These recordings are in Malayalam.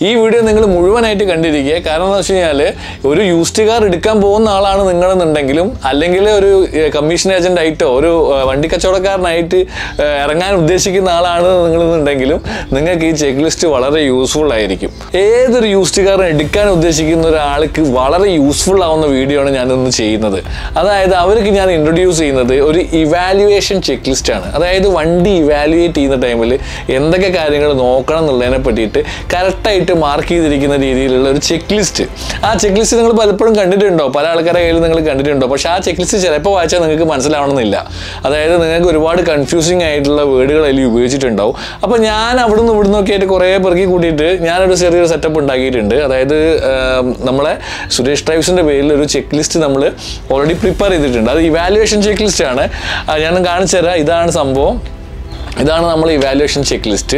ഈ വീഡിയോ നിങ്ങൾ മുഴുവനായിട്ട് കണ്ടിരിക്കുക കാരണം എന്ന് വെച്ച് കഴിഞ്ഞാൽ ഒരു യൂസ്ഡ് കാർ എടുക്കാൻ പോകുന്ന ആളാണ് നിങ്ങളെന്നുണ്ടെങ്കിലും അല്ലെങ്കിൽ ഒരു കമ്മീഷൻ ഏജന്റ് ആയിട്ടോ ഒരു ഏഹ്, വണ്ടി കച്ചവടക്കാരനായിട്ട് ഏഹ്, ഇറങ്ങാൻ ഉദ്ദേശിക്കുന്ന ആളാണ് നിങ്ങളെന്നുണ്ടെങ്കിലും നിങ്ങൾക്ക് ഈ ചെക്ക് ലിസ്റ്റ് വളരെ യൂസ്ഫുൾ ആയിരിക്കും ഏതൊരു യൂസ്ഡ് കാർ എടുക്കാൻ ഉദ്ദേശിക്കുന്ന ഒരാൾക്ക് വളരെ യൂസ്ഫുൾ ആവുന്ന വീഡിയോ ആണ് ഞാനിന്ന് ചെയ്യുന്നത് അതായത് അവർക്ക് ഞാൻ ഇൻട്രൊഡ്യൂസ് ചെയ്യുന്നത് ഒരു ഇവാലുവേഷൻ ചെക്ക് ലിസ്റ്റ് ആണ് അതായത് വണ്ടി ഇവാലുവേറ്റ് ചെയ്യുന്ന ടൈമിൽ എന്തൊക്കെ കാര്യങ്ങൾ നോക്കണം എന്നുള്ളതിനെ പറ്റിയിട്ട് കറക്റ്റായിട്ട് മാർക്ക് ചെയ്തിരിക്കുന്ന രീതിയിലുള്ള ഒരു ചെക്ക് ലിസ്റ്റ് ആ ചെക്ക് ലിസ്റ്റ് നിങ്ങൾ പലപ്പോഴും കണ്ടിട്ടുണ്ടോ പല ആൾക്കാരുടെ കയ്യിൽ നിങ്ങൾ കണ്ടിട്ടുണ്ടോ പക്ഷേ ആ ചെക്ക് ലിസ്റ്റ് ചിലപ്പോൾ വായിച്ചാൽ നിങ്ങൾക്ക് മനസ്സിലാവണമെന്നില്ല അതായത് നിങ്ങൾക്ക് ഒരുപാട് കൺഫ്യൂസിങ് ആയിട്ടുള്ള വേർഡുകൾ അതിൽ ഉപയോഗിച്ചിട്ടുണ്ടാവും അപ്പോൾ ഞാൻ അവിടുന്ന് ഇവിടുന്ന് ഒക്കെ ആയിട്ട് കുറേ പെറുക്കി കൂട്ടിയിട്ട് ഞാനൊരു ചെറിയൊരു സെറ്റപ്പ് ഉണ്ടാക്കിയിട്ടുണ്ട് അതായത് ആം, നമ്മളെ സുരേഷ് ട്രൈബ്സിൻ്റെ പേരിൽ ഒരു ചെക്ക് ലിസ്റ്റ് നമ്മൾ ഓൾറെഡി പ്രിപ്പയർ ചെയ്തിട്ടുണ്ട് അത് ഇവാലുവേഷൻ ചെക്ക് ലിസ്റ്റ് ആണ് ആ, ഞാൻ കാണിച്ചു തരാം ഇതാണ് സംഭവം ഇതാണ് നമ്മൾ ഇവാലുവേഷൻ ചെക്ക് ലിസ്റ്റ്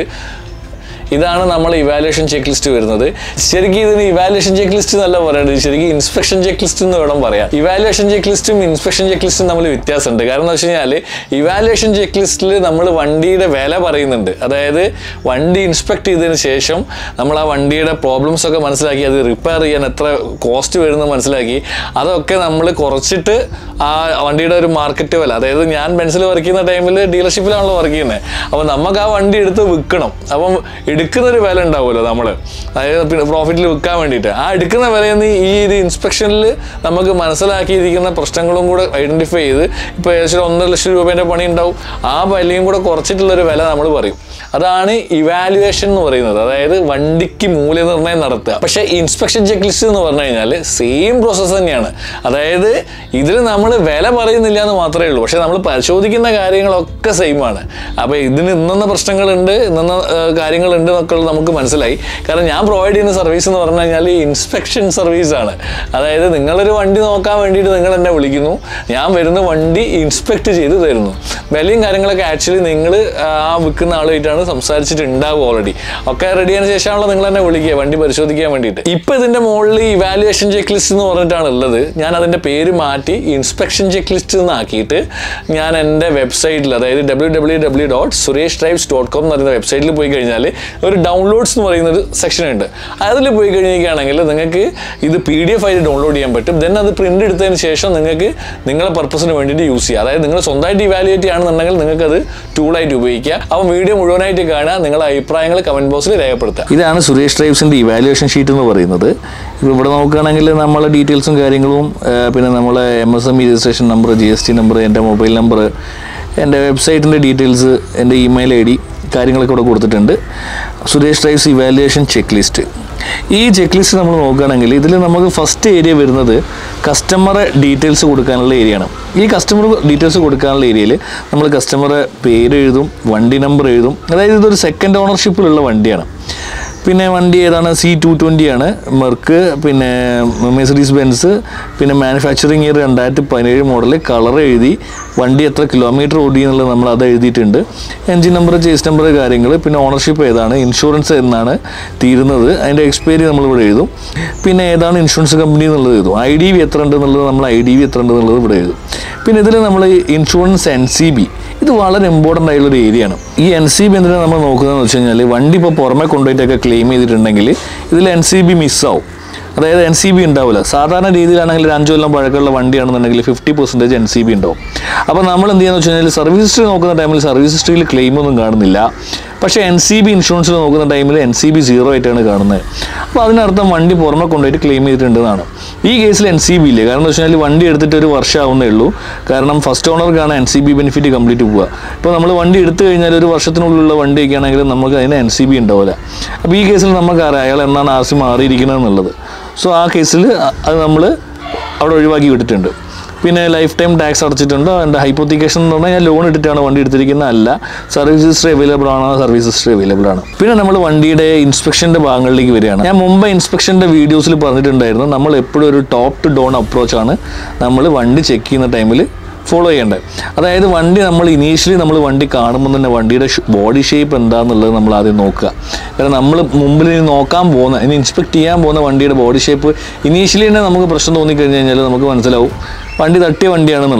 ഇതാണ് നമ്മൾ ഇവാലുവേഷൻ ചെക്ക് ലിസ്റ്റ് വരുന്നത് ശരിക്കും ഇതിന് ഇവാലുവേഷൻ ചെക്ക് ലിസ്റ്റ് എന്നല്ല പറയുന്നത് ശരിക്കും ഇൻസ്പെക്ഷൻ ചെക്ക് ലിസ്റ്റ് എന്ന് വേണം പറയാം ഇവാലുവേഷൻ ചെക്ക് ലിസ്റ്റും ഇൻസ്പെക്ഷൻ ചെക്ക് ലിസ്റ്റും തമ്മിൽ വ്യത്യാസമുണ്ട് കാരണം എന്ന് വെച്ച് കഴിഞ്ഞാൽ ഇവാലുവേഷൻ ചെക്ക് ലിസ്റ്റിൽ നമ്മൾ വണ്ടിയുടെ വില പറയുന്നുണ്ട് അതായത് വണ്ടി ഇൻസ്പെക്ട് ചെയ്തതിന് ശേഷം നമ്മൾ ആ വണ്ടിയുടെ പ്രോബ്ലംസ് ഒക്കെ മനസ്സിലാക്കി അത് റിപ്പയർ ചെയ്യാൻ എത്ര കോസ്റ്റ് വരുന്നത് മനസ്സിലാക്കി അതൊക്കെ നമ്മൾ കുറച്ചിട്ട് ആ വണ്ടിയുടെ ഒരു മാർക്കറ്റ് വില അതായത് ഞാൻ ബെൻസിൽ വർക്ക് ചെയ്യുന്ന ടൈമിൽ ഡീലർഷിപ്പിലാണല്ലോ വർക്ക് ചെയ്യുന്നത് അപ്പോൾ നമുക്ക് ആ വണ്ടി എടുത്ത് വിൽക്കണം അപ്പം എടുക്കുന്ന ഒരു വില ഉണ്ടാവുമല്ലോ നമ്മൾ അതായത് പിന്നെ പ്രോഫിറ്റിൽ വിൽക്കാൻ വേണ്ടിയിട്ട് ആ എടുക്കുന്ന വിലയിൽ നിന്ന് ഈ ഒരു ഇൻസ്പെക്ഷനിൽ നമുക്ക് മനസ്സിലാക്കിയിരിക്കുന്ന പ്രശ്നങ്ങളും കൂടെ ഐഡൻറ്റിഫൈ ചെയ്ത് ഇപ്പോൾ ഏകദേശം ഒരു ഒന്നര ലക്ഷം രൂപേൻ്റെ പണി ഉണ്ടാവും ആ വിലയും കൂടെ കുറച്ചിട്ടുള്ളൊരു വില നമ്മൾ പറയും അതാണ് ഇവാലുവേഷൻ എന്ന് പറയുന്നത് അതായത് വണ്ടിക്ക് മൂല്യനിർണ്ണയം നടത്തുക പക്ഷേ ഇൻസ്പെക്ഷൻ ചെക്ക് ലിസ്റ്റ് എന്ന് പറഞ്ഞു കഴിഞ്ഞാൽ സെയിം പ്രോസസ്സ് തന്നെയാണ് അതായത് ഇതിൽ നമ്മൾ വില പറയുന്നില്ല എന്ന് മാത്രമേ ഉള്ളൂ പക്ഷേ നമ്മൾ പരിശോധിക്കുന്ന കാര്യങ്ങളൊക്കെ സെയിം ആണ് അപ്പോൾ ഇതിന് ഇന്ന പ്രശ്നങ്ങളുണ്ട് ഇന്ന കാര്യങ്ങളുണ്ട് എന്നൊക്കെ നമുക്ക് മനസ്സിലായി കാരണം ഞാൻ പ്രൊവൈഡ് ചെയ്യുന്ന സർവീസ് എന്ന് പറഞ്ഞു കഴിഞ്ഞാൽ ഇൻസ്പെക്ഷൻ സർവീസ് ആണ് അതായത് നിങ്ങളൊരു വണ്ടി നോക്കാൻ വേണ്ടിയിട്ട് നിങ്ങൾ എന്നെ വിളിക്കുന്നു ഞാൻ വരുന്ന വണ്ടി ഇൻസ്പെക്ട് ചെയ്ത് തരുന്നു വിലയും കാര്യങ്ങളൊക്കെ ആക്ച്വലി നിങ്ങൾ ആ വിൽക്കുന്ന ആളുമായിട്ടാണ് സംസാരിച്ചിട്ടുണ്ടാവും ഓൾറെഡി ഒക്കെ റെഡി ആയതിനു ശേഷമാണല്ലോ നിങ്ങൾ എന്നെ വിളിക്കുക വണ്ടി പരിശോധിക്കാൻ വേണ്ടിയിട്ട് ഇപ്പൊ ഇതിന്റെ മുകളിൽ ഇവാലുവേഷൻ ചെക്ക് ലിസ്റ്റ് എന്ന് പറഞ്ഞിട്ടാണ് ഉള്ളത് ഞാൻ അതിന്റെ പേര് മാറ്റി ഇൻസ്പെക്ഷൻ ചെക്ക് ലിസ്റ്റ് എന്നാക്കിയിട്ട് ഞാൻ എൻ്റെ വെബ്സൈറ്റിൽ അതായത് W W W dot Suresh drives dot com എന്ന് പറയുന്ന വെബ്സൈറ്റിൽ പോയി കഴിഞ്ഞാൽ ഒരു ഡൗൺലോഡ്സ് എന്ന് പറയുന്ന ഒരു സെക്ഷൻ ഉണ്ട് അതിൽ പോയി കഴിഞ്ഞിരിക്കുകയാണെങ്കിൽ നിങ്ങൾക്ക് ഇത് പി ഡി എഫ് ആയിട്ട് ഡൗൺലോഡ് ചെയ്യാൻ പറ്റും ദെൻ അത് പ്രിന്റ് എടുത്തതിന് ശേഷം നിങ്ങൾക്ക് നിങ്ങളുടെ പർപ്പസിന് വേണ്ടിയിട്ട് യൂസ് ചെയ്യുക അതായത് നിങ്ങൾ സ്വന്തമായിട്ട് ഇവാലുവേറ്റ് ചെയ്യുകയാണെന്നുണ്ടെങ്കിൽ നിങ്ങൾക്ക് അത് ടൂളായിട്ട് ഉപയോഗിക്കുക അപ്പം വീഡിയോ മുഴുവനായിട്ട് കാണുക നിങ്ങളുടെ അഭിപ്രായങ്ങൾ കമന്റ് ബോക്സിൽ രേഖപ്പെടുത്തുക ഇതാണ് സുരേഷ് ഡ്രൈവ്സിന്റെ ഇവാലുവേഷൻ ഷീറ്റ് എന്ന് പറയുന്നത് ഇപ്പോൾ ഇവിടെ നോക്കുകയാണെങ്കിൽ നമ്മളെ ഡീറ്റെയിൽസും കാര്യങ്ങളും ആ, പിന്നെ നമ്മളെ M S M E registration number G S T number എൻ്റെ മൊബൈൽ നമ്പർ എൻ്റെ വെബ്സൈറ്റിൻ്റെ ഡീറ്റെയിൽസ് എൻ്റെ ഇമെയിൽ ഐ ഡി കാര്യങ്ങളൊക്കെ ഇവിടെ കൊടുത്തിട്ടുണ്ട് Suresh drives evaluation check checklist ഈ ചെക്ക് ലിസ്റ്റ് നമ്മൾ നോക്കുകയാണെങ്കിൽ ഇതിൽ നമുക്ക് ഫസ്റ്റ് ഏരിയ വരുന്നത് കസ്റ്റമറെ ഡീറ്റെയിൽസ് കൊടുക്കാനുള്ള ഏരിയ ആണ് ഈ കസ്റ്റമർ ഡീറ്റെയിൽസ് കൊടുക്കാനുള്ള ഏരിയയിൽ നമ്മൾ കസ്റ്റമറെ പേര് എഴുതും വണ്ടി നമ്പർ എഴുതും അതായത് ഇതൊരു സെക്കൻഡ് ഓണർഷിപ്പിലുള്ള വണ്ടിയാണ് പിന്നെ വണ്ടി ഏതാണ് സി ടു ട്വൻ്റി ആണ് മെർക്ക് പിന്നെ മെസഡീസ് ബെൻസ് പിന്നെ മാനുഫാക്ചറിങ് ഇയർ രണ്ടായിരത്തി പതിനേഴ് മോഡൽ കളർ എഴുതി വണ്ടി എത്ര കിലോമീറ്റർ ഓടി എന്നുള്ളത് നമ്മൾ അത് എഴുതിയിട്ടുണ്ട് എൻജിൻ നമ്പർ ചേസ് നമ്പർ കാര്യങ്ങൾ പിന്നെ ഓണർഷിപ്പ് ഏതാണ് ഇൻഷുറൻസ് എന്നാണ് തീരുന്നത് അതിൻ്റെ എക്സ്പയറി നമ്മളിവിടെ എഴുതും പിന്നെ ഏതാണ് ഇൻഷുറൻസ് കമ്പനി എന്നുള്ളത് എഴുതും ഐ ഡി വി എത്ര ഉണ്ട് എന്നുള്ളത് നമ്മൾ ഐ ഡി വി എത്ര ഉണ്ട് എന്നുള്ളത് ഇവിടെ എഴുതും പിന്നെ ഇതിൽ നമ്മൾ ഇൻഷുറൻസ് എൻ സി ബി ഇത് വളരെ ഇമ്പോർട്ടൻ്റ് ആയിട്ടുള്ള ഒരു ഏരിയ ആണ് ഈ എൻ സി ബി എന്തിനാണ് നമ്മൾ നോക്കുന്നതെന്ന് വെച്ച് കഴിഞ്ഞാൽ വണ്ടി ഇപ്പോൾ പുറമെ കൊണ്ടുപോയിട്ടൊക്കെ ക്ലെയിം ചെയ്തിട്ടുണ്ടെങ്കിൽ ഇതിൽ എൻ സി ബി മിസ്സാവും അതായത് എൻ സി ബി ഉണ്ടാവില്ല സാധാരണ രീതിയിലാണെങ്കിൽ ഒരു അഞ്ച് കൊല്ലം പഴക്കമുള്ള വണ്ടിയാണെന്നുണ്ടെങ്കിൽ fifty percentage N C B ഉണ്ടാവും അപ്പോൾ നമ്മൾ എന്ത് ചെയ്യുന്നത് വെച്ച് കഴിഞ്ഞാൽ സർവീസ് ഹിസ്റ്ററി നോക്കുന്ന ടൈമിൽ സർവീസ് ഹിസ്റ്ററിയിൽ ക്ലെയിം ഒന്നും കാണുന്നില്ല പക്ഷേ എൻ സി ബി ഇൻഷുറൻസിൽ നോക്കുന്ന ടൈമിൽ എൻ സി ബി സീറോ ആയിട്ടാണ് കാണുന്നത് അപ്പോൾ അതിനർത്ഥം വണ്ടി പുറമെ കൊണ്ടുപോയിട്ട് ക്ലെയിം ചെയ്തിട്ടുണ്ടെന്നാണ് ഈ കേസിൽ എൻ സി ബി ഇല്ല കാരണം എന്ന് വെച്ച് കഴിഞ്ഞാൽ വണ്ടി എടുത്തിട്ട് ഒരു വർഷം ആവുന്നേ ഉള്ളൂ കാരണം ഫസ്റ്റ് ഓണർക്കാണ് N C B benefit complete പോവുക ഇപ്പോൾ നമ്മൾ വണ്ടി എടുത്തു കഴിഞ്ഞാൽ ഒരു വർഷത്തിനുള്ളിലുള്ള വണ്ടിയൊക്കെ ആണെങ്കിൽ നമുക്ക് അതിന് എൻ സി ബി ഉണ്ടാവില്ല അപ്പോൾ ഈ കേസിൽ നമുക്കറിയാം അയാൾ എന്നാണ് ആർ സി മാറിയിരിക്കുന്നത് എന്നുള്ളത് സോ ആ കേസിൽ അത് നമ്മൾ അവിടെ ഒഴിവാക്കി വിട്ടിട്ടുണ്ട് പിന്നെ ലൈഫ് ടൈം ടാക്സ് അടച്ചിട്ടുണ്ട് അതിൻ്റെ ഹൈപ്പോത്തിക്കേഷൻ എന്ന് പറഞ്ഞാൽ ഞാൻ ലോൺ എടുത്തിട്ടാണ് വണ്ടി എടുത്തിരിക്കുന്നത് അല്ല സർവീസ് ഹിസ്റ്ററി അവൈലബിൾ ആണ് സർവീസ് ഹിസ്റ്ററി അവൈലബിൾ ആണ് പിന്നെ നമ്മൾ വണ്ടിയുടെ ഇൻസ്പെക്ഷൻ്റെ ഭാഗങ്ങളിലേക്ക് വരികയാണ് ഞാൻ മുമ്പ് ഇൻസ്പെക്ഷൻ്റെ വീഡിയോസിൽ പറഞ്ഞിട്ടുണ്ടായിരുന്നു നമ്മൾ എപ്പോഴും ഒരു ടോപ്പ് ടു ഡൗൺ അപ്രോച്ചാണ് നമ്മൾ വണ്ടി ചെക്ക് ചെയ്യുന്ന ടൈമിൽ ഫോളോ ചെയ്യേണ്ടത് അതായത് വണ്ടി നമ്മൾ ഇനീഷ്യലി നമ്മൾ വണ്ടി കാണുമ്പോൾ തന്നെ വണ്ടിയുടെ ബോഡി ഷേപ്പ് എന്താണെന്നുള്ളത് നമ്മൾ ആദ്യം നോക്കുക കാരണം നമ്മൾ മുമ്പിൽ ഇനി നോക്കാൻ പോകുന്ന ഇനി ഇൻസ്പെക്ട് ചെയ്യാൻ പോകുന്ന വണ്ടിയുടെ ബോഡി ഷേപ്പ് ഇനീഷ്യലി തന്നെ നമുക്ക് പ്രശ്നം തോന്നിക്കഴിഞ്ഞ് കഴിഞ്ഞാൽ നമുക്ക് മനസ്സിലാവും വണ്ടി തട്ടിയ വണ്ടിയാണെന്നുള്ളത്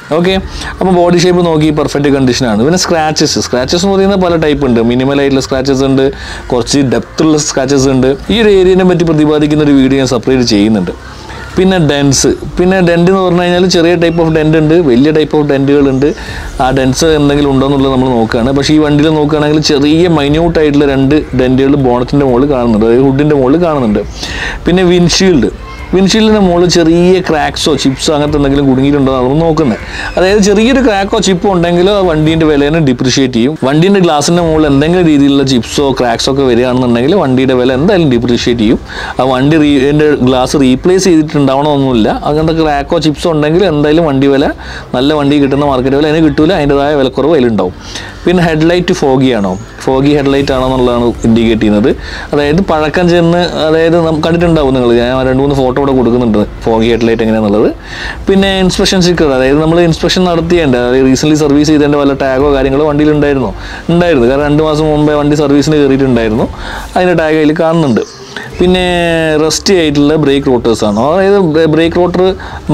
ഓക്കെ അപ്പോൾ ബോഡി ഷേപ്പ് നോക്കി പെർഫെക്റ്റ് കണ്ടീഷനാണ് പിന്നെ സ്ക്രാച്ചസ് സ്ക്രാച്ചസ് എന്ന് പറയുന്നത് പല ടൈപ്പ് ഉണ്ട് മിനിമൽ ആയിട്ടുള്ള സ്ക്രാച്ചസ് ഉണ്ട് കുറച്ച് ഡെപ്ത് ഉള്ള സ്ക്രാച്ചസ് ഉണ്ട് ഈ ഒരു ഏരിയനെ പറ്റി പ്രതിപാദിക്കുന്ന ഒരു വീഡിയോ ഞാൻ സെപ്പറേറ്റ് ചെയ്യുന്നുണ്ട് പിന്നെ ഡെൻസ് പിന്നെ ഡെൻറ്റ് എന്ന് പറഞ്ഞു കഴിഞ്ഞാൽ ചെറിയ ടൈപ്പ് ഓഫ് ഡെൻറ്റ് ഉണ്ട് വലിയ ടൈപ്പ് ഓഫ് ഡെൻറ്റുകളുണ്ട് ആ ഡെൻസ് എന്തെങ്കിലും ഉണ്ടോ എന്നുള്ളത് നമ്മൾ നോക്കുകയാണ് പക്ഷേ ഈ വണ്ടിയിൽ നോക്കുകയാണെങ്കിൽ ചെറിയ മൈന്യൂട്ട് ആയിട്ടുള്ള രണ്ട് ഡെൻറ്റുകൾ ബോണറ്റിൻ്റെ മുകളിൽ കാണുന്നുണ്ട് അതായത് ഹുഡിൻ്റെ മുകളിൽ കാണുന്നുണ്ട് പിന്നെ വിൻഷീൽഡ് വിൻഷീൽഡിൻ്റെ മുകളിൽ ചെറിയ ക്രാക്സോ ചിപ്സോ അങ്ങനത്തെ എന്തെങ്കിലും കുടുങ്ങിയിട്ടുണ്ടോ നമ്മൾ നോക്കുന്നത് അതായത് ചെറിയൊരു ക്രാക്കോ ചിപ്പോ ഉണ്ടെങ്കിലോ ആ വണ്ടീൻ്റെ വിലയെ ഡിപ്രിഷിയേറ്റ് ചെയ്യും വണ്ടീൻ്റെ ഗ്ലാസിൻ്റെ മുകളിൽ എന്തെങ്കിലും രീതിയിലുള്ള ചിപ്സോ ക്രാക്സോ ഒക്കെ വരികയാണെന്നുണ്ടെങ്കിൽ വണ്ടിയുടെ വില എന്തായാലും ഡിപ്രിഷിയേറ്റ് ചെയ്യും ആ വണ്ടി റീ എൻ്റെ ഗ്ലാസ് റീപ്ലേസ് ചെയ്തിട്ടുണ്ടാവണമെന്നൊന്നുമില്ല അങ്ങനത്തെ ക്രാക്കോ ചിപ്സോ ഉണ്ടെങ്കിൽ എന്തായാലും വണ്ടി വില നല്ല വണ്ടി കിട്ടുന്ന മാർക്കറ്റ് വില അതിന് കിട്ടൂല അതിൻ്റെതായ വിലക്കുറവ് അതിലുണ്ടാവും പിന്നെ ഹെഡ്ലൈറ്റ് ഫോഗി ആണോ ഫോഗി ഹെഡ്ലൈറ്റ് ആണോ എന്നുള്ളതാണ് ഇൻഡിക്കേറ്റ് ചെയ്യുന്നത് അതായത് പഴക്കം ചെന്ന് അതായത് നമുക്ക് കണ്ടിട്ടുണ്ടാവും നിങ്ങൾ ഞാൻ രണ്ട് മൂന്ന് ഫോട്ടോ ഇവിടെ കൊടുക്കുന്നുണ്ട് ഫോഗി ഹെഡ്ലൈറ്റ് എങ്ങനെയാണെന്നുള്ളത് പിന്നെ ഇൻസ്പെക്ഷൻ സ്റ്റിക്കർ അതായത് നമ്മൾ ഇൻസ്പെക്ഷൻ നടത്തിയേണ്ട അതായത് റീസെൻ്റ്ലി സർവീസ് ചെയ്തതിൻ്റെ വല്ല ടാഗോ കാര്യങ്ങളോ വണ്ടിയിൽ ഉണ്ടായിരുന്നോ ഉണ്ടായിരുന്നു കാരണം രണ്ട് മാസം മുമ്പേ വണ്ടി സർവീസിന് കയറിയിട്ടുണ്ടായിരുന്നു അതിൻ്റെ ടാഗ് അതിൽ കാണുന്നുണ്ട് പിന്നെ റെസ്റ്റ് ആയിട്ടുള്ള ബ്രേക്ക് റോട്ടേഴ്സ് ആണോ അതായത് ബ്രേക്ക് റോട്ടർ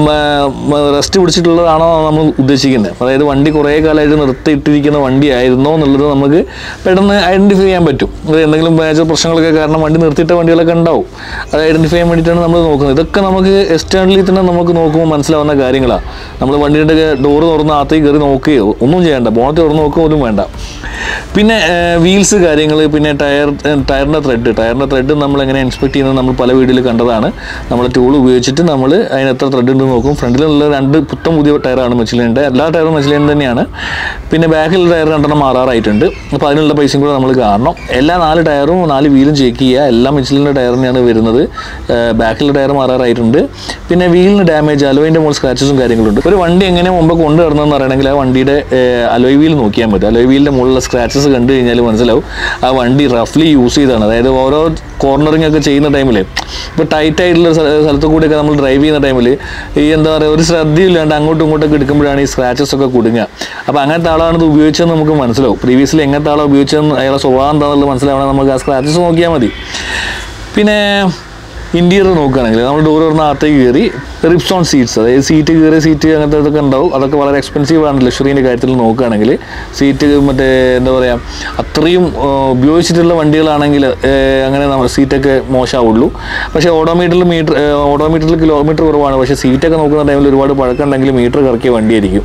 റെസ്റ്റ് പിടിച്ചിട്ടുള്ളതാണോ നമ്മൾ ഉദ്ദേശിക്കുന്നത് അതായത് വണ്ടി കുറേ കാലമായിട്ട് നിർത്തിയിട്ടിരിക്കുന്ന വണ്ടി ആയിരുന്നോ എന്നുള്ളത് നമുക്ക് പെട്ടെന്ന് ഐഡൻറ്റിഫൈ ചെയ്യാൻ പറ്റും അത് എന്തെങ്കിലും മേജർ പ്രശ്നങ്ങളൊക്കെ കാരണം വണ്ടി നിർത്തിയിട്ട വണ്ടികളൊക്കെ ഉണ്ടാവും അത് ഐഡൻറ്റിഫൈ ചെയ്യാൻ വേണ്ടിയിട്ടാണ് നമ്മൾ നോക്കുന്നത് ഇതൊക്കെ നമുക്ക് എക്സ്റ്റേണലി തന്നെ നമുക്ക് നോക്കുമ്പോൾ മനസ്സിലാവുന്ന കാര്യങ്ങളാണ് നമ്മൾ വണ്ടിയുടെ ഡോറ് തുറന്ന് അകത്തേക്ക് കയറി നോക്കുകയോ ഒന്നും ചെയ്യേണ്ട ബോണറ്റ് തുറന്ന് നോക്കുക പോലും വേണ്ട പിന്നെ വീൽസ് കാര്യങ്ങൾ പിന്നെ ടയർ ടയറിൻ്റെ ത്രെഡ് ടയറിൻ്റെ ത്രെഡ് നമ്മൾ എങ്ങനെ ഇൻസ്പെക്ട് ചെയ്യുന്നത് നമ്മൾ പല വീഡിയോയിൽ കണ്ടതാണ് നമ്മൾ ടൂൾ ഉപയോഗിച്ചിട്ട് നമ്മൾ അതിന് എത്ര ത്രെഡ് ഉണ്ട് നോക്കും ഫ്രണ്ടിലുള്ള രണ്ട് പുത്തം പുതിയ ടയറാണ് മെച്ചിലിൻ്റെ എല്ലാ ടയറും മെച്ചിലിൻ തന്നെയാണ് പിന്നെ ബാക്കിലുള്ള ടയർ രണ്ടെണ്ണം മാറാറായിട്ടുണ്ട് അപ്പോൾ അതിനുള്ള പൈസയും കൂടെ നമ്മൾ കാണണം എല്ലാ നാല് ടയറും നാല് വീലും ചെക്ക് ചെയ്യുക എല്ലാം മെച്ചിലിൻ്റെ ടയർ തന്നെയാണ് വരുന്നത് ബാക്കിലുള്ള ടയർ മാറാറായിട്ടുണ്ട് പിന്നെ വീലിന് ഡാമേജ് അലോയിൻ്റെ മുകളിൽ സ്ക്രാച്ചസും കാര്യങ്ങളുണ്ട് ഒരു വണ്ടി എങ്ങനെ മുമ്പ് കൊണ്ടു നടന്നതെന്ന് പറയണമെങ്കിൽ ആ വണ്ടിയുടെ അലോയ് വീൽ നോക്കിയാൽ മതി അലോയ് വീലിൻ്റെ മുകളിലുള്ള സ്ക്രാച്ചസ് കണ്ടു കഴിഞ്ഞാൽ മനസ്സിലാവും ആ വണ്ടി റഫ്ലി യൂസ് ചെയ്താണ് അതായത് ഓരോ കോർണറിങ് ഒക്കെ ചെയ്യുന്ന ടൈമിൽ ഇപ്പോൾ ടൈറ്റ് ആയിട്ടുള്ള സ്ഥ- സ്ഥലത്ത് കൂടിയൊക്കെ നമ്മൾ ഡ്രൈവ് ചെയ്യുന്ന ടൈമിൽ ഈ എന്താ പറയുക ഒരു ശ്രദ്ധയില്ലാണ്ട് അങ്ങോട്ടും ഇങ്ങോട്ടൊക്കെ എടുക്കുമ്പോഴാണ് ഈ സ്ക്രാച്ചസ് ഒക്കെ കുടുങ്ങുക അപ്പോൾ അങ്ങനത്തെ ആളാണ് ഇത് ഉപയോഗിച്ചതെന്ന് നമുക്ക് മനസ്സിലാവും പ്രീവിയസ്ലി എങ്ങനത്തെ ആളാണ് ഉപയോഗിച്ചതെന്ന് അയാളെ സ്വഭാവം എന്താണെന്നുള്ളത് മനസ്സിലാവണം നമുക്ക് ആ സ്ക്രാച്ചസ് നോക്കിയാൽ മതി പിന്നെ ഇൻറ്റീരിയർ നോക്കുകയാണെങ്കിൽ നമ്മൾ ഡോർ തുറന്ന് അകത്തേക്ക് കയറി റിപ്സോൺ സീറ്റ്സ് അതായത് സീറ്റ് കയറിയ സീറ്റ് അങ്ങനത്തെ ഇതൊക്കെ ഉണ്ടാവും അതൊക്കെ വളരെ എക്സ്പെൻസീവ് ആണ് ലക്ഷറീൻ്റെ കാര്യത്തിൽ നോക്കുകയാണെങ്കിൽ സീറ്റ് മറ്റേ എന്താ പറയുക അത്രയും ആ, ഉപയോഗിച്ചിട്ടുള്ള വണ്ടികളാണെങ്കിൽ ഏ, അങ്ങനെ നമ്മൾ സീറ്റൊക്കെ മോശമാവുള്ളൂ പക്ഷേ ഓഡോമീറ്ററിൽ മീറ്റർ ഓഡോമീറ്ററിൽ കിലോമീറ്റർ കുറവാണ് പക്ഷേ സീറ്റൊക്കെ നോക്കുന്ന ടൈമിൽ ഒരുപാട് പഴക്കമുണ്ടെങ്കിൽ മീറ്റർ കറക്കിയ വണ്ടിയായിരിക്കും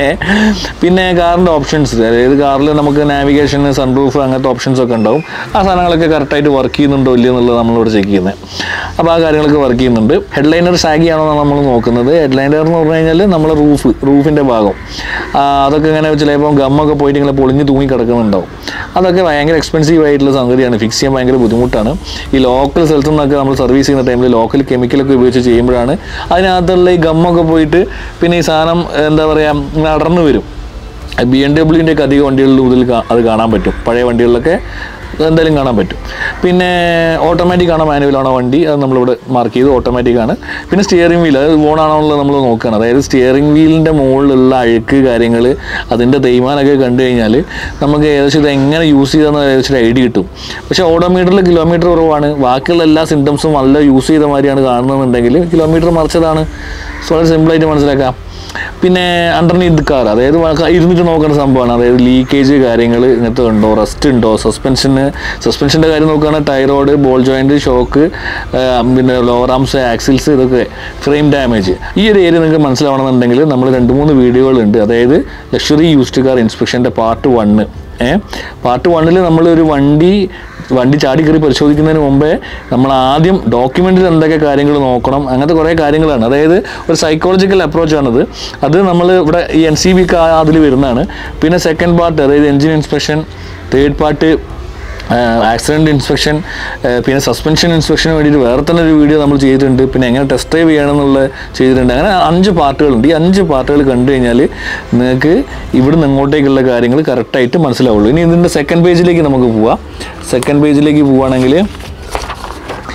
പിന്നെ കാറിൻ്റെ ഓപ്ഷൻസ് അതായത് കാറിൽ നമുക്ക് നാവിഗേഷൻ സൺറൂഫ് അങ്ങനത്തെ ഓപ്ഷൻസ് ഒക്കെ ഉണ്ടാവും ആ സാധനങ്ങളൊക്കെ കറക്റ്റായിട്ട് വർക്ക് ചെയ്യുന്നുണ്ടോ ഇല്ലയോ എന്നുള്ളത് നമ്മളിവിടെ ചെക്ക് ചെയ്യുന്നത് അപ്പോൾ ആ കാര്യങ്ങളൊക്കെ വർക്ക് ചെയ്യുന്നുണ്ട് ഹെഡ്ലൈനർ ഷാഗി ആണോ എന്നാണ് നമ്മൾ നോക്കുന്നത് ഹെഡ്ലൈനർ എന്ന് പറഞ്ഞു കഴിഞ്ഞാൽ നമ്മളെ റൂഫ് റൂഫിൻ്റെ ഭാഗം ആ, അതൊക്കെ ഇങ്ങനെ ചിലപ്പോൾ ഗമ്മൊക്കെ പോയിട്ട് ഇങ്ങനെ പൊളിഞ്ഞ് തൂങ്ങി കിടക്കുന്നുണ്ടാവും അതൊക്കെ ഭയങ്കര എക്സ്പെൻസീവ് ആയിട്ടുള്ള സംഗതിയാണ് ഫിക്സ് ചെയ്യാൻ ഭയങ്കര ബുദ്ധിമുട്ടാണ് ഈ ലോക്കൽ സ്ഥലത്തു നിന്നൊക്കെ നമ്മൾ സർവീസ് ചെയ്യുന്ന ടൈമിൽ ലോക്കൽ കെമിക്കലൊക്കെ ഉപയോഗിച്ച് ചെയ്യുമ്പോഴാണ് അതിനകത്തുള്ള ഈ ഗമ്മൊക്കെ പോയിട്ട് പിന്നെ ഈ സാധനം എന്താ പറയുക അടർന്നു വരും ബി എം ഡബ്ല്യുവിൻ്റെ ഒക്കെ അധിക വണ്ടികളിൽ ഇതിൽ കാ- അത് കാണാൻ പറ്റും പഴയ വണ്ടികളിലൊക്കെ എന്തായാലും കാണാൻ പറ്റും പിന്നെ ഓട്ടോമാറ്റിക് ആണോ മാനുവൽ ആണോ വണ്ടി അത് നമ്മളിവിടെ മാർക്ക് ചെയ്തു ഓട്ടോമാറ്റിക് ആണ് പിന്നെ സ്റ്റിയറിംഗ് വീൽ അത് ഓൺ ആണോ എന്നുള്ളത് നമ്മൾ നോക്കുകയാണ് അതായത് സ്റ്റിയറിംഗ് വീലിൻ്റെ മുകളിലുള്ള അഴുക്ക് കാര്യങ്ങൾ അതിൻ്റെ തേയ്മാനൊക്കെ കണ്ടു കഴിഞ്ഞാൽ നമുക്ക് ഏകദേശം ഇത് എങ്ങനെ യൂസ് ചെയ്തെന്ന് ഏകദേശം ഒരു ഐഡിയ കിട്ടും പക്ഷേ ഓഡോമീറ്ററിൽ കിലോമീറ്റർ കുറവാണ് ബാക്കിയുള്ള എല്ലാ സിംറ്റംസും നല്ല യൂസ് ചെയ്ത മാതിരിയാണ് കാണുന്നതെന്നുണ്ടെങ്കിൽ കിലോമീറ്റർ മറിച്ചതാണ് സോ വളരെ സിമ്പിളായിട്ട് മനസ്സിലാക്കാം പിന്നെ അണ്ടർനീത്ത് കാർ അതായത് വ- ഇരുന്നിട്ട് നോക്കുന്ന സംഭവമാണ് അതായത് ലീക്കേജ് കാര്യങ്ങൾ ഇങ്ങനത്തെ ഉണ്ടോ റസ്റ്റ് ഉണ്ടോ സസ്പെൻഷന് സസ്പെൻഷൻ്റെ കാര്യം നോക്കുകയാണെങ്കിൽ ടൈറോഡ് ബോൾ ജോയിൻറ്റ് ഷോക്ക് പിന്നെ ലോറാംസ് ആക്സിൽസ് ഇതൊക്കെ ഫ്രെയിം ഡാമേജ് ഈ ഒരു ഏരിയ നിങ്ങൾക്ക് മനസ്സിലാവണമെന്നുണ്ടെങ്കിൽ നമ്മൾ രണ്ട് മൂന്ന് വീഡിയോകളുണ്ട് അതായത് ലക്ഷറി യൂസ്ഡ് കാർ ഇൻസ്പെക്ഷൻ്റെ പാർട്ട് വണ്ണ് ഏഹ് പാർട്ട് വണ്ണിൽ നമ്മളൊരു വണ്ടി വണ്ടി ചാടി കയറി പരിശോധിക്കുന്നതിന് മുമ്പേ നമ്മൾ ആദ്യം ഡോക്യുമെൻറ്റിൽ എന്തൊക്കെ കാര്യങ്ങൾ നോക്കണം അങ്ങനത്തെ കുറേ കാര്യങ്ങളാണ് അതായത് ഒരു സൈക്കോളജിക്കൽ അപ്രോച്ചാണത് അത് നമ്മൾ ഇവിടെ ഈ എൻ സി ബി അതിൽ വരുന്നതാണ് പിന്നെ സെക്കൻഡ് പാർട്ട് അതായത് engine inspection third part accident inspection പിന്നെ സസ്പെൻഷൻ ഇൻസ്പെക്ഷന് വേണ്ടിയിട്ട് വേറെ തന്നെ ഒരു വീഡിയോ നമ്മൾ ചെയ്തിട്ടുണ്ട് പിന്നെ എങ്ങനെ ടെസ്റ്റ് ഡ്രൈവ് ചെയ്യണം എന്നുള്ളത് ചെയ്തിട്ടുണ്ട് അങ്ങനെ അഞ്ച് പാർട്ടുകളുണ്ട് ഈ അഞ്ച് പാർട്ടുകൾ കണ്ടു കഴിഞ്ഞാൽ നിങ്ങൾക്ക് ഇവിടുന്ന് ഇങ്ങോട്ടേക്കുള്ള കാര്യങ്ങൾ കറക്റ്റായിട്ട് മനസ്സിലാവുള്ളൂ ഇനി ഇതിൻ്റെ സെക്കൻഡ് പേജിലേക്ക് നമുക്ക് പോവാം സെക്കൻഡ് പേജിലേക്ക് പോവുകയാണെങ്കിൽ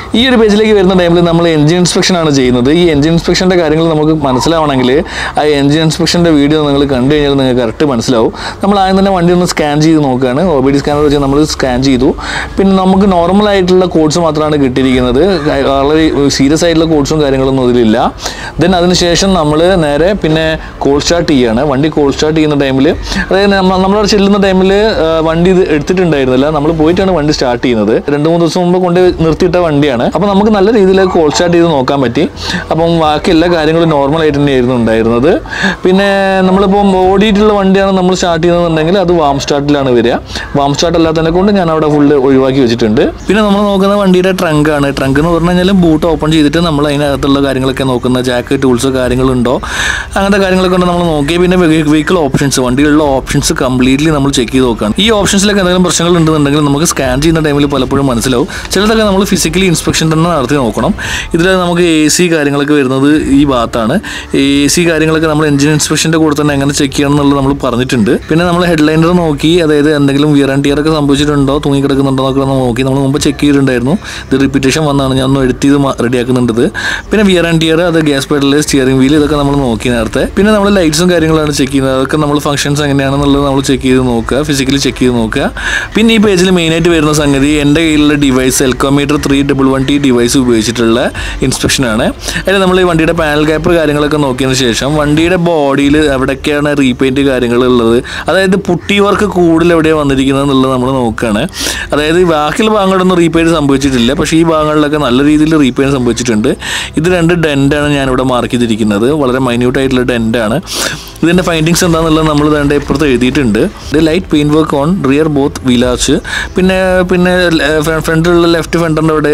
ഈ ഒരു പേജിലേക്ക് വരുന്ന ടൈമിൽ നമ്മൾ എൻജിൻ ഇൻസ്പെക്ഷൻ ആണ് ചെയ്യുന്നത് ഈ എൻജിൻ ഇൻസ്പെക്ഷൻ്റെ കാര്യങ്ങൾ നമുക്ക് മനസ്സിലാവണമെങ്കിൽ ആ എൻജിൻ ഇൻസ്പെക്ഷൻ്റെ വീഡിയോ നിങ്ങൾ കണ്ടു കഴിഞ്ഞാൽ നിങ്ങൾക്ക് കറക്റ്റ് മനസ്സിലാവും നമ്മൾ ആദ്യം തന്നെ വണ്ടി ഒന്ന് സ്കാൻ ചെയ്ത് നോക്കുകയാണ് ഒ ബി ഡി സ്കാനർ വെച്ച് നമ്മൾ സ്കാൻ ചെയ്തു പിന്നെ നമുക്ക് നോർമൽ ആയിട്ടുള്ള കോഡ്സ് മാത്രമാണ് കിട്ടിയിരിക്കുന്നത് വളരെ സീരിയസ് ആയിട്ടുള്ള കോഡ്സും കാര്യങ്ങളൊന്നും ഇതിലില്ല ദെൻ അതിനുശേഷം നമ്മൾ നേരെ പിന്നെ കോൾ സ്റ്റാർട്ട് ചെയ്യുകയാണ് വണ്ടി കോൾ സ്റ്റാർട്ട് ചെയ്യുന്ന ടൈമിൽ അതായത് നമ്മൾ നമ്മളവിടെ ചെല്ലുന്ന ടൈമിൽ വണ്ടി ഇത് എടുത്തിട്ടുണ്ടായിരുന്നില്ല നമ്മൾ പോയിട്ടാണ് വണ്ടി സ്റ്റാർട്ട് ചെയ്യുന്നത് രണ്ട് മൂന്ന് ദിവസം മുമ്പ് കൊണ്ട് നിർത്തിയിട്ട വണ്ടിയാണ് അപ്പോൾ നമുക്ക് നല്ല രീതിയിൽ കോൾ സ്റ്റാർട്ട് ചെയ്ത് നോക്കാൻ പറ്റി അപ്പം ബാക്കി എല്ലാ കാര്യങ്ങളും നോർമൽ ആയിട്ട് തന്നെയായിരുന്നു ഉണ്ടായിരുന്നത് പിന്നെ നമ്മളിപ്പോൾ ഓടിയിട്ടുള്ള വണ്ടിയാണ് നമ്മൾ സ്റ്റാർട്ട് ചെയ്യുന്നതെന്നുണ്ടെങ്കിൽ അത് വാം സ്റ്റാർട്ടിലാണ് വരിക വാം സ്റ്റാർട്ട് അല്ലാത്തതിനെ കൊണ്ട് ഞാൻ അവിടെ ഫുള്ള് ഒഴിവാക്കി വെച്ചിട്ടുണ്ട് പിന്നെ നമ്മൾ നോക്കുന്ന വണ്ടിയുടെ ട്രങ്ക് ആണ് ട്രങ്ക് എന്ന് പറഞ്ഞു കഴിഞ്ഞാൽ ബൂട്ട് ഓപ്പൺ ചെയ്തിട്ട് നമ്മൾ അതിനകത്തുള്ള കാര്യങ്ങളൊക്കെ നോക്കുന്ന ജാക്ക് ടൂൾസ് കാര്യങ്ങളുണ്ടോ അങ്ങനത്തെ കാര്യങ്ങളൊക്കെ ഉണ്ട് നമ്മൾ നോക്കി പിന്നെ വെഹിക്കിൾ ഓപ്ഷൻസ് വണ്ടികളിലുള്ള ഓപ്ഷൻസ് കംപ്ലീറ്റ്ലി നമ്മൾ ചെക്ക് ചെയ്ത് നോക്കുകയാണ് ഈ ഓപ്ഷൻസിലൊക്കെ എന്തെങ്കിലും പ്രശ്നങ്ങൾ ഉണ്ടെന്നുണ്ടെങ്കിൽ നമുക്ക് സ്കാൻ ചെയ്യുന്ന ടൈമിൽ പലപ്പോഴും മനസ്സിലാവും ചിലതൊക്കെ നമ്മൾ ഫിസിക്കലി ഇൻസ്പെക്ഷൻ തന്നെ നടത്തി നോക്കണം ഇതിൽ നമുക്ക് എ സി കാര്യങ്ങളൊക്കെ വരുന്നത് ഈ ഭാഗത്താണ് എ സി കാര്യങ്ങളൊക്കെ നമ്മൾ എഞ്ചിൻ ഇൻസ്പെക്ഷൻ്റെ കൂടെ തന്നെ എങ്ങനെ ചെക്ക് ചെയ്യണം എന്നുള്ളത് നമ്മൾ പറഞ്ഞിട്ടുണ്ട് പിന്നെ നമ്മൾ ഹെഡ്ലൈനർ നോക്കി അതായത് എന്തെങ്കിലും വിയർ ആൻഡ് ടിയർ ഒക്കെ സംഭവിച്ചിട്ടുണ്ടോ തൂങ്ങി കിടക്കുന്നുണ്ടോ എന്നൊക്കെ നമ്മൾ നോക്കി നമ്മൾ മുമ്പ് ചെക്ക് ചെയ്തിട്ടുണ്ടായിരുന്നു ഇത് റിപ്പീറ്റേഷൻ വന്നാണ് ഞാൻ ഒന്ന് എഡിറ്റ് ചെയ്ത് റെഡിയാക്കുന്നുണ്ട് ഇത് പിന്നെ വിയർ ആൻഡ് ടിയർ അത് ഗ്യാസ് പെഡൽ സ്റ്റിയറിംഗ് വീൽ ഇതൊക്കെ നമ്മൾ നോക്കി നേരത്തെ പിന്നെ നമ്മൾ ലൈറ്റ്സും കാര്യങ്ങളാണ് ചെക്ക് ചെയ്യുന്നത് അതൊക്കെ നമ്മൾ ഫംഗ്ഷൻസ് എങ്ങനെയാണെന്നുള്ളത് നമ്മൾ ചെക്ക് ചെയ്ത് നോക്കുക ഫിസിക്കലി ചെക്ക് ചെയ്ത് നോക്കുക പിന്നെ ഈ പേജിൽ മെയിനായിട്ട് വരുന്ന സംഗതി എൻ്റെ കയ്യിലുള്ള device Elcometer three double one T device ഉപയോഗിച്ചിട്ടുള്ള ഇൻസ്പെക്ഷനാണ് അതിൽ നമ്മൾ ഈ വണ്ടിയുടെ പാനൽ ക്യാപ്പ് കാര്യങ്ങളൊക്കെ നോക്കിയതിന് ശേഷം വണ്ടിയുടെ ബോഡിയിൽ എവിടെയൊക്കെയാണ് റീപെയിൻറ്റ് കാര്യങ്ങൾ ഉള്ളത് അതായത് പുട്ടി വർക്ക് കൂടുതൽ എവിടെയാണ് വന്നിരിക്കുന്നത് എന്നുള്ളത് നമ്മൾ നോക്കുകയാണ് അതായത് ഈ ബാക്കിയുള്ള ഭാഗങ്ങളൊന്നും റീപെയിൻറ്റ് സംഭവിച്ചിട്ടില്ല പക്ഷേ ഈ ഭാഗങ്ങളിലൊക്കെ നല്ല രീതിയിൽ റീപെയിൻറ്റ് സംഭവിച്ചിട്ടുണ്ട് ഇത് രണ്ട് ഡെൻറ്റാണ് ഞാനിവിടെ മാർക്ക് ചെയ്തിരിക്കുന്നത് വളരെ മൈന്യൂട്ട് ആയിട്ടുള്ള ഡെൻറ്റാണ് ഇതിൻ്റെ ഫൈൻഡിങ്സ് എന്താണെന്നുള്ളത് നമ്മൾ വേണ്ട ഇപ്പുറത്ത് എഴുതിയിട്ടുണ്ട് ഇത് light paint work on rear both wheel arch പിന്നെ പിന്നെ ഫ്രണ്ടിലുള്ള ലെഫ്റ്റ് ഫ്രണ്ടിൻ്റെ അവിടെ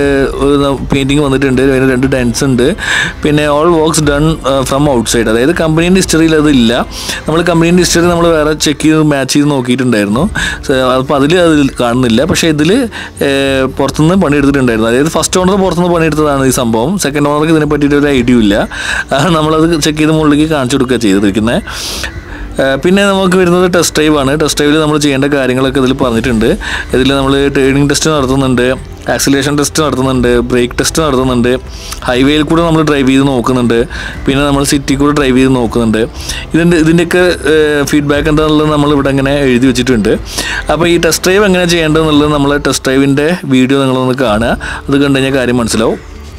പെയിൻറ്റിങ് വന്നിട്ടുണ്ട് അതിന് രണ്ട് ഡെൻസ് ഉണ്ട് പിന്നെ all works done from outside അതായത് കമ്പനീൻ്റെ ഹിസ്റ്ററിയിൽ അതില്ല നമ്മൾ കമ്പനീൻ്റെ ഹിസ്റ്ററി നമ്മൾ വേറെ ചെക്ക് ചെയ്ത് മാച്ച് ചെയ്ത് നോക്കിയിട്ടുണ്ടായിരുന്നു അപ്പോൾ അതിൽ അതിൽ കാണുന്നില്ല പക്ഷേ ഇതിൽ പുറത്തുനിന്ന് പണിയെടുത്തിട്ടുണ്ടായിരുന്നു അതായത് ഫസ്റ്റ് ഓണർ പുറത്തുനിന്ന് പണിയെടുത്തതാണ് ഈ സംഭവം സെക്കൻഡ് ഓണർക്ക് ഇതിനെ പറ്റിയിട്ട് ഒരു ഐഡിയ ഇല്ല ആ, നമ്മളത് ചെക്ക് ചെയ്ത് മുകളിലേക്ക് കാണിച്ചു കൊടുക്കുക ചെയ്തിരിക്കുന്നത് പിന്നെ നമുക്ക് വരുന്നത് ടെസ്റ്റ് ഡ്രൈവ് ആണ് ടെസ്റ്റ് ഡ്രൈവിൽ നമ്മൾ ചെയ്യേണ്ട കാര്യങ്ങളൊക്കെ ഇതിൽ പറഞ്ഞിട്ടുണ്ട് ഇതിൽ നമ്മൾ ട്രെയിനിങ് ടെസ്റ്റ് നടത്തുന്നുണ്ട് ആക്സിലേഷൻ ടെസ്റ്റ് നടത്തുന്നുണ്ട് ബ്രേക്ക് ടെസ്റ്റ് നടത്തുന്നുണ്ട് ഹൈവേയിൽ കൂടെ നമ്മൾ ഡ്രൈവ് ചെയ്ത് നോക്കുന്നുണ്ട് പിന്നെ നമ്മൾ സിറ്റി കൂടെ ഡ്രൈവ് ചെയ്ത് നോക്കുന്നുണ്ട് ഇതിൻ്റെ ഇതിൻ്റെയൊക്കെ ഫീഡ്ബാക്ക് എന്താണെന്നുള്ളത് നമ്മൾ ഇവിടെ ഇങ്ങനെ എഴുതി വെച്ചിട്ടുണ്ട് അപ്പോൾ ഈ ടെസ്റ്റ് ഡ്രൈവ് എങ്ങനെ ചെയ്യേണ്ടതെന്നുള്ളത് നമ്മൾ ടെസ്റ്റ് ഡ്രൈവിൻ്റെ വീഡിയോ നിങ്ങളൊന്ന് കാണുക അത് കണ്ടു കഴിഞ്ഞാൽ കാര്യം മനസ്സിലാവും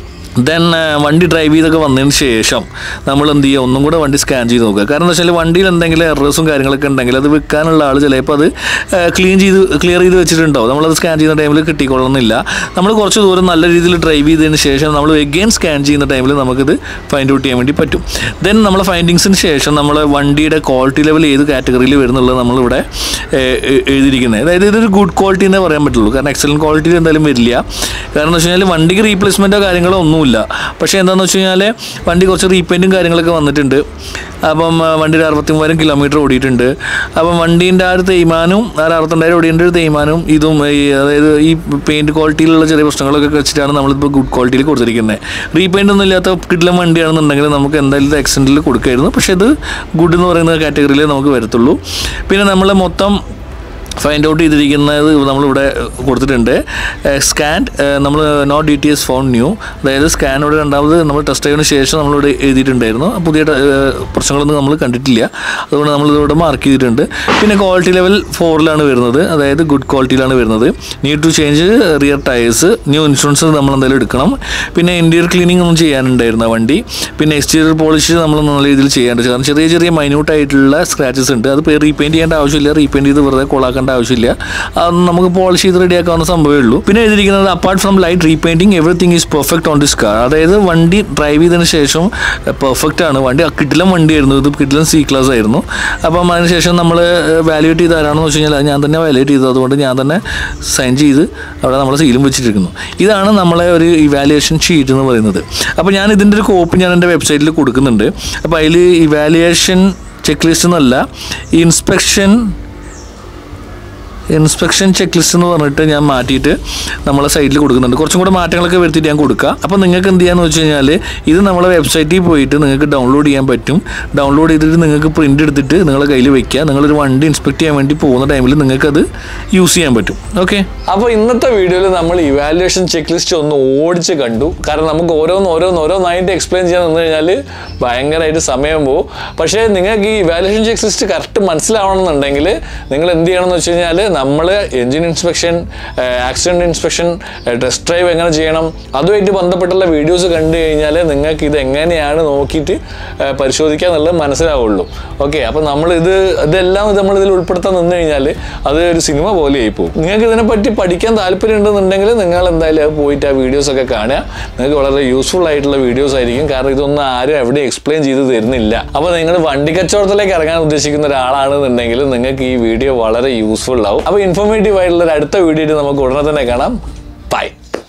ദെൻ വണ്ടി ഡ്രൈവ് ചെയ്തൊക്കെ വന്നതിന് ശേഷം നമ്മൾ എന്ത് ചെയ്യുക ഒന്നും കൂടെ വണ്ടി സ്കാൻ ചെയ്ത് നോക്കുക കാരണം എന്താ വെച്ചാൽ വണ്ടിയിൽ എന്തെങ്കിലും എറേഴ്സും കാര്യങ്ങളൊക്കെ ഉണ്ടെങ്കിൽ അത് വിൽക്കാനുള്ള ആൾ ചിലപ്പോൾ അത് ക്ലീൻ ചെയ്ത് ക്ലിയർ ചെയ്ത് വെച്ചിട്ടുണ്ടാവും നമ്മളത് സ്കാൻ ചെയ്യുന്ന ടൈമിൽ കിട്ടിക്കൊള്ളുന്നില്ല നമ്മൾ കുറച്ച് ദൂരം നല്ല രീതിയിൽ ഡ്രൈവ് ചെയ്തതിന് ശേഷം നമ്മൾ എഗെയിൻ സ്കാൻ ചെയ്യുന്ന ടൈമിൽ നമുക്കിത് ഫൈൻഡ് ഔട്ട് ചെയ്യാൻ വേണ്ടി പറ്റും ദെൻ നമ്മളെ ഫൈൻഡിങ്സിന് ശേഷം നമ്മൾ വണ്ടിയുടെ ക്വാളിറ്റി ലെവൽ ഏത് കാറ്റഗറിയിൽ വരുന്നുള്ളത് നമ്മളിവിടെ ഏഹ്, എ- എഴുതിയിരിക്കുന്നത് അതായത് ഇതൊരു ഗുഡ് ക്വാളിറ്റി എന്നേ പറയാൻ പറ്റുള്ളൂ കാരണം എക്സലൻറ്റ് ക്വാളിറ്റിയിൽ എന്തായാലും വരില്ല കാരണം എന്ന് വെച്ച് കഴിഞ്ഞാൽ വണ്ടിക്ക് റീപ്ലേസ്മെൻറ്റോ കാര്യങ്ങളോ ഒന്നുമില്ല പക്ഷേ എന്താണെന്ന് വെച്ച് കഴിഞ്ഞാൽ വണ്ടി കുറച്ച് റീപെയിൻറ്റും കാര്യങ്ങളൊക്കെ വന്നിട്ടുണ്ട് അപ്പം ആ, വണ്ടിയുടെ അറുപത്തി മൂവായിരം കിലോമീറ്റർ ഓടിയിട്ടുണ്ട് അപ്പം വണ്ടീൻ്റെ ആ ഒരു തേയ്മാനും ആ ഒരു അറുപത്തിരണ്ടായിരം ഓടിയതിൻ്റെ ഒരു തേയ്മാനും ഇതും ഈ അതായത് ഈ പെയിൻറ്റ് ക്വാളിറ്റിയിലുള്ള ചെറിയ പ്രശ്നങ്ങളൊക്കെ വെച്ചിട്ടാണ് നമ്മളിപ്പോൾ ഗുഡ് ക്വാളിറ്റിയിൽ കൊടുത്തിരിക്കുന്നത് റീപെയിൻ്റ് ഒന്നും ഇല്ലാത്ത കിഡിലും വണ്ടിയാണെന്നുണ്ടെങ്കിൽ നമുക്ക് എന്തായാലും ഇത് എക്സ്റ്റൻറ്റിൽ കൊടുക്കായിരുന്നു പക്ഷേ ഇത് ഗുഡ് എന്ന് പറയുന്ന കാറ്റഗറിയിലേ നമുക്ക് വരത്തുള്ളൂ പിന്നെ നമ്മൾ മൊത്തം ഫൈൻഡ് ഔട്ട് ചെയ്തിരിക്കുന്നത് നമ്മളിവിടെ കൊടുത്തിട്ടുണ്ട് സ്കാൻ നമ്മൾ no D T S found new അതായത് സ്കാനോട് രണ്ടാമത് നമ്മൾ ടെസ്റ്റ് ചെയ്തതിന് ശേഷം നമ്മളിവിടെ എഴുതിയിട്ടുണ്ടായിരുന്നു പുതിയ ടെ- ഏഹ് പ്രശ്നങ്ങളൊന്നും നമ്മൾ കണ്ടിട്ടില്ല അതുകൊണ്ട് നമ്മളിതിവിടെ മാർക്ക് ചെയ്തിട്ടുണ്ട് പിന്നെ ക്വാളിറ്റി ലെവൽ ഫോറിലാണ് വരുന്നത് അതായത് ഗുഡ് ക്വാളിറ്റിയിലാണ് വരുന്നത് need to change rear tyres new insurance നമ്മൾ എന്തായാലും എടുക്കണം പിന്നെ ഇൻറ്റീരിയർ ക്ലീനിങ് ഒന്നും ചെയ്യാനുണ്ടായിരുന്നു ആ വണ്ടി പിന്നെ എക്സ്റ്റീരിയർ പോളിഷ് നമ്മൾ നല്ല രീതിയിൽ ചെയ്യാണ്ട് കാരണം ചെറിയ ചെറിയ മൈന്യൂട്ട് ആയിട്ടുള്ള സ്ക്രാച്ചസ് ഉണ്ട് അത് റീപെയിൻറ്റ് ചെയ്യേണ്ട ആവശ്യമില്ല റീപെയിൻറ്റ് ചെയ്ത് വെറുതെ കൊളാക്കേണ്ട ആവശ്യമില്ല അതൊന്നും നമുക്ക് പോളിഷ് ചെയ്ത് റെഡിയാക്കാവുന്ന സംഭവമേ ഉള്ളൂ പിന്നെ എഴുതിയിരിക്കുന്നത് apart from light repainting everything is perfect on this car അതായത് വണ്ടി ഡ്രൈവ് ചെയ്തതിന് ശേഷം പെർഫെക്റ്റ് ആണ് വണ്ടി കിട്ടിലം വണ്ടിയായിരുന്നു ഇത് കിട്ടിലം സി ക്ലാസ് ആയിരുന്നു അപ്പം അതിനുശേഷം നമ്മൾ വാല്യുവേറ്റ് ചെയ്ത് ആരാണെന്ന് വെച്ച് കഴിഞ്ഞാൽ അത് ഞാൻ തന്നെ വാല്യുവേറ്റ് ചെയ്തത് അതുകൊണ്ട് ഞാൻ തന്നെ സൈൻ ചെയ്ത് അവിടെ നമ്മൾ സീലും വെച്ചിരിക്കുന്നു ഇതാണ് നമ്മളെ ഒരു ഇവാലുവേഷൻ ഷീറ്റ് എന്ന് പറയുന്നത് അപ്പോൾ ഞാൻ ഇതിൻ്റെ ഒരു കോപ്പി ഞാൻ എൻ്റെ വെബ്സൈറ്റിൽ കൊടുക്കുന്നുണ്ട് അപ്പോൾ അതിൽ ഇവാലുവേഷൻ ചെക്ക് ലിസ്റ്റ് എന്നല്ല ഇൻസ്പെക്ഷൻ ഇൻസ്പെക്ഷൻ ചെക്ക് ലിസ്റ്റ് എന്ന് പറഞ്ഞിട്ട് ഞാൻ മാറ്റിയിട്ട് നമ്മളെ സൈറ്റിൽ കൊടുക്കുന്നുണ്ട് കുറച്ചും കൂടെ മാറ്റങ്ങളൊക്കെ വരുത്തിയിട്ട് ഞാൻ കൊടുക്കുക അപ്പോൾ നിങ്ങൾക്ക് എന്ത് ചെയ്യാന്ന് വെച്ച് കഴിഞ്ഞാൽ ഇത് നമ്മളെ വെബ്സൈറ്റിൽ പോയിട്ട് നിങ്ങൾക്ക് ഡൗൺലോഡ് ചെയ്യാൻ പറ്റും ഡൗൺലോഡ് ചെയ്തിട്ട് നിങ്ങൾക്ക് പ്രിൻ്റ് എടുത്തിട്ട് നിങ്ങളെ കയ്യിൽ വെക്കുക നിങ്ങളൊരു വണ്ടി ഇൻസ്പെക്ട് ചെയ്യാൻ വേണ്ടി പോകുന്ന ടൈമിൽ നിങ്ങൾക്കത് യൂസ് ചെയ്യാൻ പറ്റും ഓക്കെ അപ്പോൾ ഇന്നത്തെ വീഡിയോയിൽ നമ്മൾ ഇവാലുവേഷൻ ചെക്ക് ലിസ്റ്റ് ഒന്ന് ഓടിച്ച് കണ്ടു കാരണം നമുക്ക് ഓരോന്ന് ഓരോന്ന് ഓരോന്നായിട്ട് എക്സ്പ്ലെയിൻ ചെയ്യാൻ നിന്ന് കഴിഞ്ഞാൽ ഭയങ്കരമായിട്ട് സമയം പോകും പക്ഷേ നിങ്ങൾക്ക് ഈ ഇവാലുവേഷൻ ചെക്ക് ലിസ്റ്റ് കറക്റ്റ് മനസ്സിലാവണമെന്നുണ്ടെങ്കിൽ നിങ്ങൾ എന്ത് ചെയ്യണമെന്ന് വെച്ച് കഴിഞ്ഞാൽ നമ്മൾ engine inspection accident inspection test drive എങ്ങനെ ചെയ്യണം അതുമായിട്ട് ബന്ധപ്പെട്ടുള്ള വീഡിയോസ് കണ്ടു കഴിഞ്ഞാൽ നിങ്ങൾക്ക് ഇത് എങ്ങനെയാണ് നോക്കിയിട്ട് ഏഹ്, പരിശോധിക്കുക എന്നുള്ളത് മനസ്സിലാവുള്ളൂ ഓക്കെ അപ്പോൾ നമ്മൾ ഇത് ഇതെല്ലാം നമ്മൾ ഇതിൽ ഉൾപ്പെടുത്താൻ നിന്ന് കഴിഞ്ഞാൽ അത് ഒരു സിനിമ പോലെ ആയി പോകും നിങ്ങൾക്ക് ഇതിനെപ്പറ്റി പഠിക്കാൻ താല്പര്യം ഉണ്ടെന്നുണ്ടെങ്കിൽ നിങ്ങൾ എന്തായാലും അത് പോയിട്ട് ആ വീഡിയോസ് ഒക്കെ കാണുക നിങ്ങൾക്ക് വളരെ യൂസ്ഫുൾ ആയിട്ടുള്ള വീഡിയോസ് ആയിരിക്കും കാരണം ഇതൊന്നും ആരും എവിടെ എക്സ്പ്ലെയിൻ ചെയ്ത് തരുന്നില്ല അപ്പോൾ നിങ്ങൾ വണ്ടി കച്ചവടത്തിലേക്ക് ഇറങ്ങാൻ ഉദ്ദേശിക്കുന്ന ഒരാളാണെന്നുണ്ടെങ്കിൽ നിങ്ങൾക്ക് ഈ വീഡിയോ വളരെ യൂസ്ഫുൾ ആവും അപ്പോൾ ഇൻഫോർമേറ്റീവ് ആയിട്ടുള്ള ഒരു അടുത്ത വീഡിയോ നമുക്ക് ഉടനെ തന്നെ കാണാം ബൈ